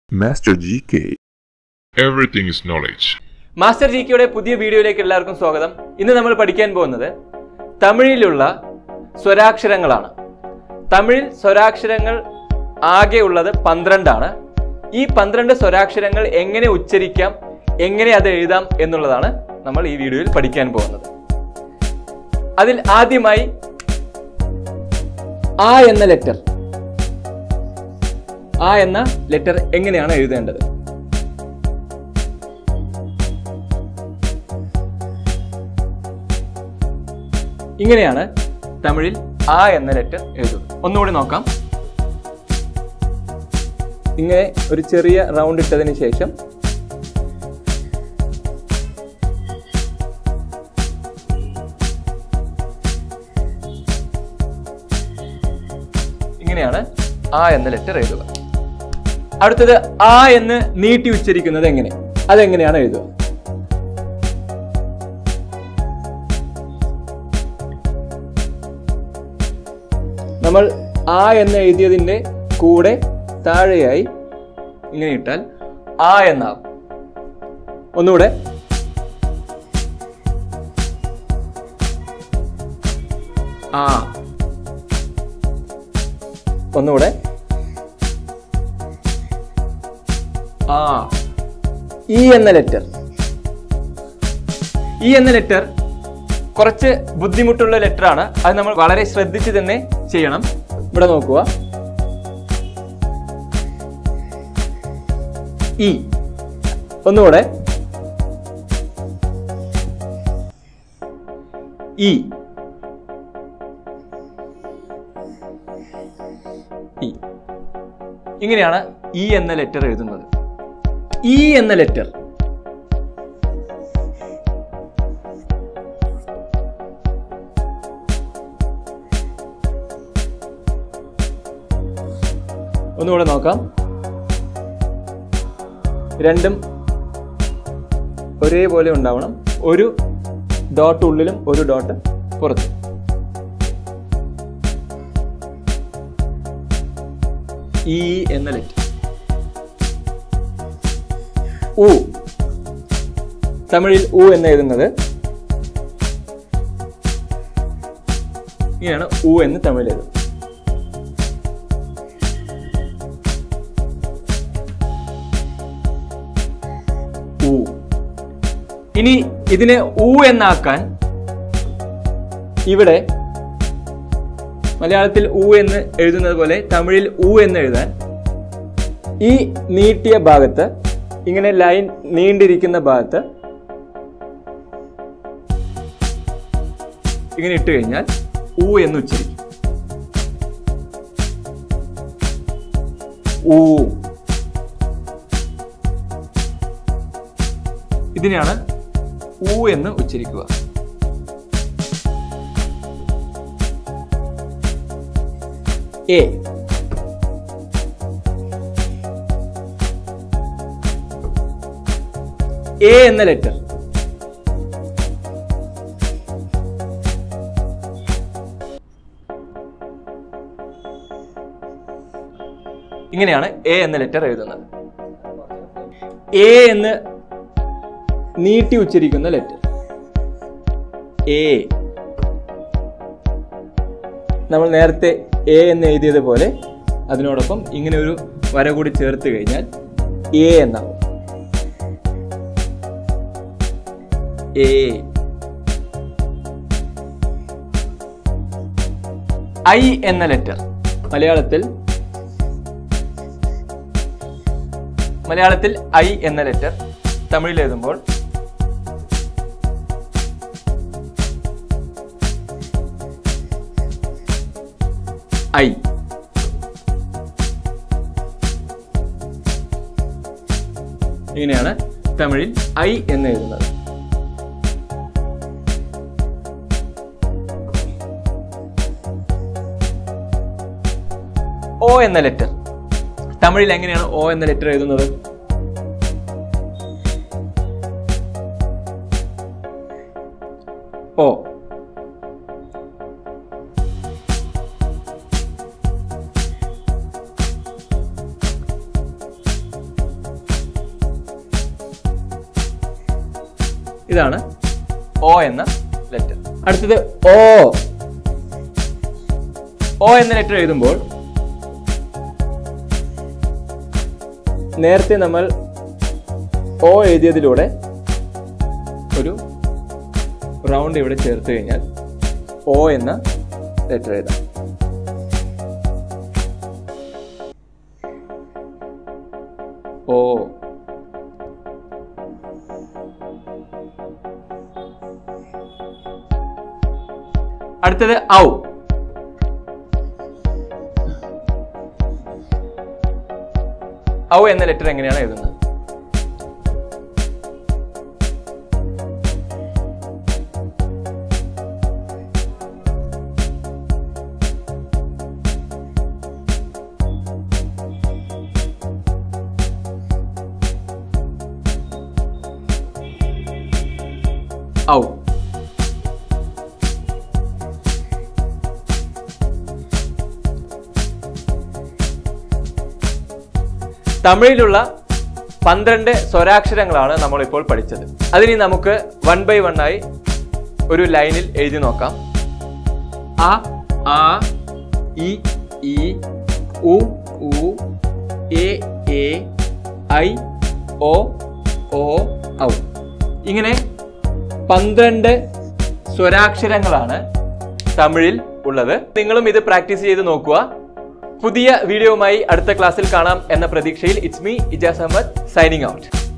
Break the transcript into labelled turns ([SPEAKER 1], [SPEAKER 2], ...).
[SPEAKER 1] Master GK.
[SPEAKER 2] Everything is knowledge.
[SPEAKER 3] Master G കെയുടെ പുതിയ വീഡിയോയിലേക്ക് എല്ലാവർക്കും സ്വാഗതം ഇന്ന് നമ്മൾ പഠിക്കാൻ പോകുന്നത് തമിഴിലുള്ള സ്വരാക്ഷരങ്ങളാണ് തമിഴിൽ സ്വരാക്ഷരങ്ങൾ ആകെ ഉള്ളത് പന്ത്രണ്ടാണ് ഈ പന്ത്രണ്ട് സ്വരാക്ഷരങ്ങൾ എങ്ങനെ ഉച്ചരിക്കാം എങ്ങനെ അത് എഴുതാം എന്നുള്ളതാണ് നമ്മൾ ഈ വീഡിയോയിൽ പഠിക്കാൻ പോകുന്നത് അതിൽ ആദ്യമായി ആ എന്ന ലെറ്റർ ആ എന്ന ലെറ്റർ എങ്ങനെയാണ് എഴുതേണ്ടത് ഇങ്ങനെയാണ് തമിഴിൽ ആ എന്ന ലെറ്റർ എഴുതുന്നത് ഒന്നുകൂടി നോക്കാം ഇങ്ങനെ ഒരു ചെറിയ റൗണ്ട് ഇട്ടതിന് ശേഷം ഇങ്ങനെയാണ് ആ എന്ന ലെറ്റർ എഴുതുക അടുത്തത് ആ എന്ന് നീട്ടി ഉച്ചരിക്കുന്നത് എങ്ങനെ അതെങ്ങനെയാണ് എഴുതുക നമ്മൾ ആ എന്ന് എഴുതിയതിന്റെ കൂടെ താഴെയായി ഇങ്ങനെ ഇട്ടാൽ ആ എന്നാകും ഒന്നുകൂടെ ആ ഒന്നുകൂടെ ആ ഇ എന്ന ലെറ്റർ ഇ എന്ന ലെറ്റർ കുറച്ച് ബുദ്ധിമുട്ടുള്ള ലെറ്റർ ആണ് അത് നമ്മൾ വളരെ ശ്രദ്ധിച്ച് തന്നെ ചെയ്യണം ഇവിടെ നോക്കുക ഇ ഒന്നുകൂടെ ഇ ഇ ഇങ്ങനെയാണ് ഇ എന്ന ലെറ്റർ എഴുതുന്നത് ഇ എന്ന ലെറ്റർ ഒന്നുകൂടെ നോക്കാം രണ്ടും ഒരേപോലെ ഉണ്ടാവണം ഒരു ഡോട്ട് ഉള്ളിലും ഒരു ഡോട്ട് പുറത്തും ഈ എന്ന ലെറ്റർ ഉ തമിഴിൽ ഉ എന്ന് എഴുതുന്നത് ഇങ്ങനെയാണ് ഉ എന്ന് തമിഴിൽ എഴുതുന്നത് ഉ ഇനി ഇതിനെ ഉ എന്നാക്കാൻ ഇവിടെ മലയാളത്തിൽ ഉ എന്ന് എഴുതുന്നത് പോലെ തമിഴിൽ ഉ എന്ന് എഴുതാൻ ഈ നീട്ടിയ ഭാഗത്ത് ഇങ്ങനെ ലൈൻ നീണ്ടിരിക്കുന്ന ഭാഗത്ത് ഇങ്ങനെ ഇട്ട് കഴിഞ്ഞാൽ ഉ എന്ന് ഉച്ചരിക്കും ഊ ഇതിനെയാണ് ഊ എന്ന് ഉച്ചരിക്കുക എ എ എന്ന ലെറ്റർ ഇങ്ങനെയാണ് എ എന്ന ലെറ്റർ എഴുതുന്നത് എ എന്ന് നീട്ടി ഉച്ചരിക്കുന്ന ലെറ്റർ എ നമ്മൾ നേരത്തെ എ എന്ന് എഴുതിയത് പോലെ അതിനോടൊപ്പം ഇങ്ങനെ ഒരു വര കൂടി ചേർത്ത് കഴിഞ്ഞാൽ എ എന്നാവും എ ഐ എന്ന ലെറ്റർ മലയാളത്തിൽ മലയാളത്തിൽ ഐ എന്ന ലെറ്റർ തമിഴിൽ എഴുതുമ്പോൾ ഐ ഇങ്ങനെയാണ് തമിഴിൽ ഐ എന്ന് എഴുതുന്നത് ഓ എന്ന ലെറ്റർ തമിഴിൽ എങ്ങനെയാണ് ഓ എന്ന ലെറ്റർ എഴുതുന്നത് ഓ ഇതാണ് ഓ എന്ന ലെറ്റർ അടുത്തത് ഓ ഓ എന്ന ലെറ്റർ എഴുതുമ്പോൾ നേരത്തെ നമ്മൾ ഓ എഴുതിയതിലൂടെ ഒരു റൗണ്ട് ഇവിടെ ചേർത്ത് കഴിഞ്ഞാൽ ഓ എന്ന ലെറ്റർ എഴുതാം ഓ അടുത്തത് ഔ ഔ എന്ന ലെറ്റർ എങ്ങനെയാണ് എഴുതുന്നത് ഔ തമിഴിലുള്ള പന്ത്രണ്ട് സ്വരാക്ഷരങ്ങളാണ് നമ്മളിപ്പോൾ പഠിച്ചത് അതിനി നമുക്ക് വൺ ബൈ വൺ ആയി ഒരു ലൈനിൽ എഴുതി നോക്കാം അ ആ ഇ ഈ ഉ ഉ എ എ ഐ ഒ ഓ ഔ ഇങ്ങനെ പന്ത്രണ്ട് സ്വരാക്ഷരങ്ങളാണ് തമിഴിൽ ഉള്ളത് നിങ്ങളും ഇത് പ്രാക്ടീസ് ചെയ്ത് നോക്കുക പുതിയ വീഡിയോയുമായി അടുത്ത ക്ലാസ്സിൽ കാണാം എന്ന പ്രതീക്ഷയിൽ it's me Ijas Ahmed signing out